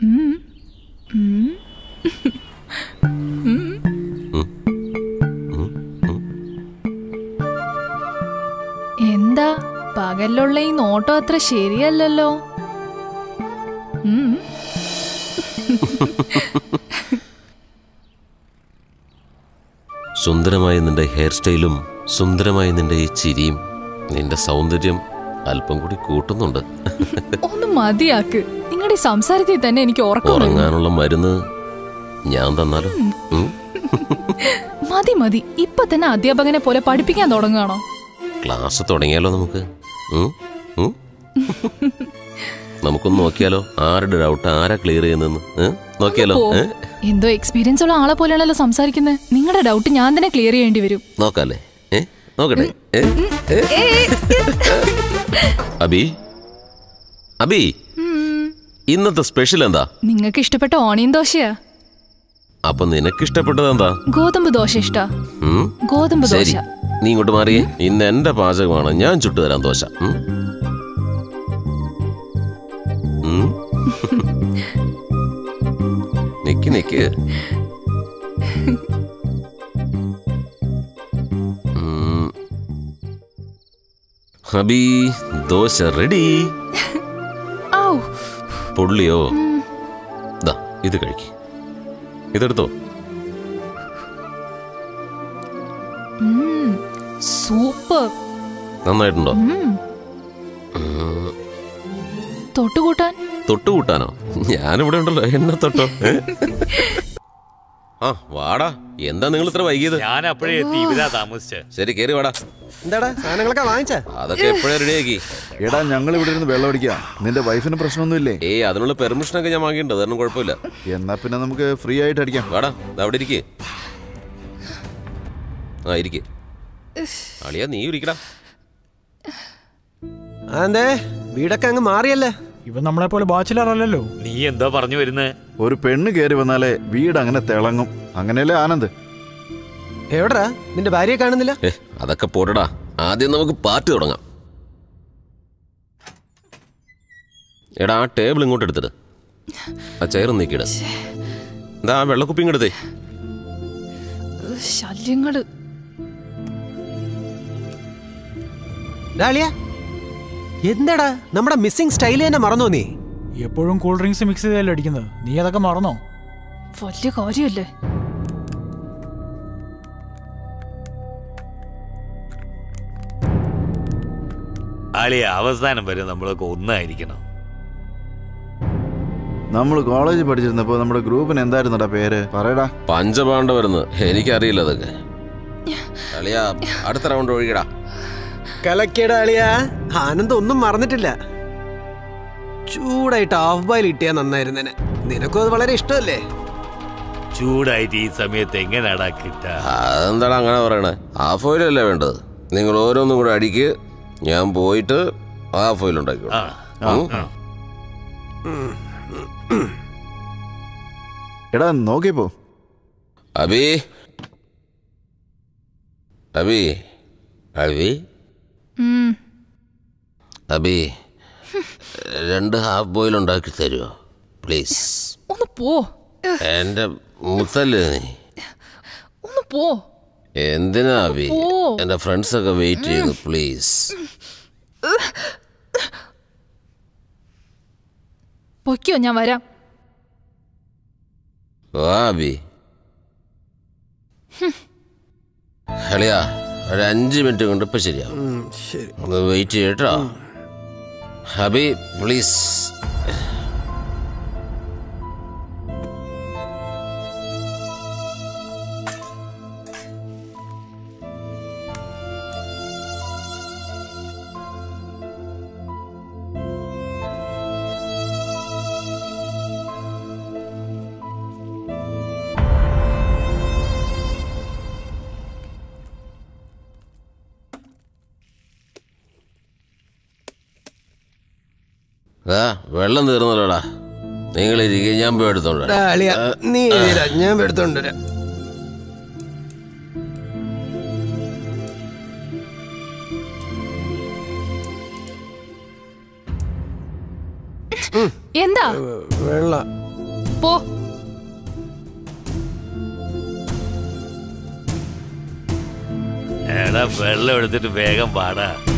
ഉം. ഉം. ഉം. എന്താ പകലുള്ള ഈ നോട്ടം അത്ര ശരിയല്ലല്ലോ ഉം. സുന്ദരമായ നിന്റെ ഹെയർ സ്റ്റൈലും സുന്ദരമായ നിന്റെ ഈ ചിരിയും നിന്റെ സൗന്ദര്യം അല്പം കൂടി കൂട്ടുന്നുണ്ട് ഒന്ന് മതിയാക്ക് നിങ്ങളുടെ ഈ സംസാരത്തിൽ തന്നെ എനിക്ക് ഉറക്കം വരുന്നു. ഉറങ്ങാനുള്ള മരുന്ന് ഞാൻ തന്നാലോ ഉം? മതി മതി ഇപ്പൊ തന്നെ അധ്യാപകനെ പോലെ പഠിപ്പിക്കാൻ തുടങ്ങുകയാണോ ക്ലാസ് തുടങ്ങിയാലോ നമുക്ക് ഉം? ഉം? നമുക്കൊന്ന് നോക്കിയാലോ ആരുടെ ഡൗട്ട് ആരാ ക്ലിയർ ചെയ്യുന്നെന്ന് ഏ? നോക്കിയാലോ പോ. ഏ? എന്തോ എക്സ്പീരിയൻസ് ഉള്ള ആളെ പോലെയാണല്ലോ സംസാരിക്കുന്നത് നിങ്ങളുടെ ഡൗട്ട് ഞാൻ തന്നെ ക്ലിയർ ചെയ്യേണ്ടി വരും നോക്കാല്ലേ ഏ നോക്കട്ടെ ഏ? ഏ? അബി അബി ഇന്നത്തെ സ്പെഷ്യൽ എന്താ നിങ്ങൾക്ക് ഇഷ്ടപ്പെട്ട ഓണിയൻ ദോശയാ അപ്പൊ നിനക്ക് ഇഷ്ടപ്പെട്ടത് എന്താ ഗോതമ്പ് ദോശ ഇഷ്ടാ ഉം? ഗോതമ്പ് ശരി ദോശ നീ ഇങ്ങോട്ട് മാറിയേ ഇന്ന് എന്റെ പാചകമാണ് ഞാൻ ചുട്ടുതരാം ദോശ ഉം? ഉം? നിക്ക് നിക്ക് ഉം. ഹബി ദോശ റെഡി ഔ പൊള്ളിയോ ദാ ഇത് കഴിക്ക് ഇതെടുത്തോ സൂപ്പർ നന്നായിട്ടുണ്ടോ ഉം. തൊട്ടുകൂട്ടാൻ തൊട്ടുകൂട്ടാനോ ഞാനിവിടെ ഉണ്ടല്ലോ എന്നെ തൊട്ടോ ഏ? ആ വാടാ എന്താ നിങ്ങൾ ഇത്ര വൈകിയത് ഞാൻ അപ്പോഴേ എത്തി ഇവരാ താമസിച്ച് ശരി കേറി വാടാ എന്താടാ സാധനങ്ങളൊക്കെ വാങ്ങിച്ചാ അതൊക്കെ എപ്പോഴാ റെഡിയാക്കി എടാ ഞങ്ങൾ ഇവിടെ ഇരുന്ന് വെള്ളം അടിക്കാം നിന്റെ വൈഫിന് പ്രശ്നമൊന്നുമില്ലേ ഏയ് അതിനുള്ള പെർമിഷനൊക്കെ ഞാൻ വാങ്ങിയിട്ടുണ്ട് അതൊന്നും കുഴപ്പമില്ല എന്നാ പിന്നെ നമുക്ക് ഫ്രീ ആയിട്ട് അടിക്കാം വാടാ ദാ അവിടെ ഇരിക്കേ ആ ഇരിക്കേ അളിയാ നീ ഇരിക്കടാ അതെന്തേ വീടൊക്കെ അങ്ങ് മാറിയല്ലേ ഇവൻ നമ്മളെ പോലെ ബാച്ചിലർ അല്ലല്ലോ നീ എന്താ പറഞ്ഞു വരുന്നത് ഒരു പെണ്ണ് കയറി വന്നാലേ വീട് അങ്ങനെ തിളങ്ങും അങ്ങനെയല്ലേ ആനന്ദ് എവിടാ നിന്റെ ഭാര്യയെ കാണുന്നില്ല ഏ അതൊക്കെ പോട്ടടാ ആദ്യം നമുക്ക് പാർട്ടി തുടങ്ങാം എടാ ആ ടേബിൾ ഇങ്ങോട്ട് എടുത്തിട്ട് ആ ചെയർ നീക്കിയിട എന്താ ആ വെള്ളക്കുപ്പി ഇങ്ങെടുത്തേ ഉഹ്, ശല്യങ്ങള് ഡാളിയ എന്താടാ നമ്മുടെ മിസ്സിംഗ് സ്റ്റൈല് തന്നെ മറന്നോ നീ എപ്പോഴും കൂൾ ഡ്രിങ്ക്സ് മിക്സ് ചെയ്തല്ലേ അടിക്കുന്നത് നീ അതൊക്കെ മറന്നോ വലിയ കാര്യമല്ലേ ആളിയ അവസാനം വരെ നമ്മളൊക്കെ ഒന്നായിരിക്കണം നമ്മൾ കോളേജിൽ പഠിച്ചിരുന്നപ്പോ നമ്മുടെ ഗ്രൂപ്പിന് എന്തായിരുന്നടാ പേര് പറയടാ പഞ്ചപാണ്ഡവരെന്ന് എനിക്കറിയില്ല അതൊക്കെ അളിയാ അടുത്ത റൗണ്ട് ഒഴുകിടാ കലക്കിയടാ അളിയ ആനന്ദ് ഒന്നും മറന്നിട്ടില്ല ചൂടായിട്ട് ഹാഫ് ബോയിൽ കിട്ടിയാ നന്നായിരുന്നേനെ നിനക്കും അത് വളരെ ഇഷ്ടമല്ലേ ചൂടായിട്ട് ഈ സമയത്ത് എങ്ങനെയാടാ കിട്ടാ അതെന്താടാ അങ്ങനെ പറയണേ ഹാഫ് ഓയിലല്ലേ വേണ്ടത് നിങ്ങൾ ഓരോന്നും കൂടെ അടിക്ക് ഞാൻ പോയിട്ട് ഹാഫ് ഓയിൽ ഉണ്ടാക്കിക്കോളാം ആ ഉം. എടാ നോക്കിയപ്പോ അബി അബി അബി ഉം. അബി രണ്ട് ഹാഫ് ബോയിൽ ഉണ്ടാക്കി തരുമോ പ്ലീസ് ഒന്ന് പോ ഉഹ്, എൻ്റെ മുത്തല്ലേ നീ ഒന്ന് പോ എന്തിനാ അബി ഓ. എൻ്റെ ഫ്രണ്ട്സൊക്കെ വെയിറ്റ് ചെയ്യുന്നു പ്ലീസ് പൊയ്ക്കോ ഞാൻ വരാം വാ അബി ഹളിയാ ഒരു അഞ്ച് മിനിറ്റ് കൊണ്ട് ഇപ്പം ശരിയാവും ശരി ഒന്ന് വെയിറ്റ് ചെയ്യട്ടോ ഹബി പ്ലീസ് ആ വെള്ളം തീർന്നല്ലോടാ നിങ്ങളിരിക്കുക ഞാൻ പോയി എടുത്തോണ്ട് വരാം. ഡാളിയ നീ എഴുതിരാ, ഞാൻ എടുത്തോണ്ട് വരാം എന്താ വെള്ള പോ എടാ വെള്ളം എടുത്തിട്ട് വേഗം പാടാ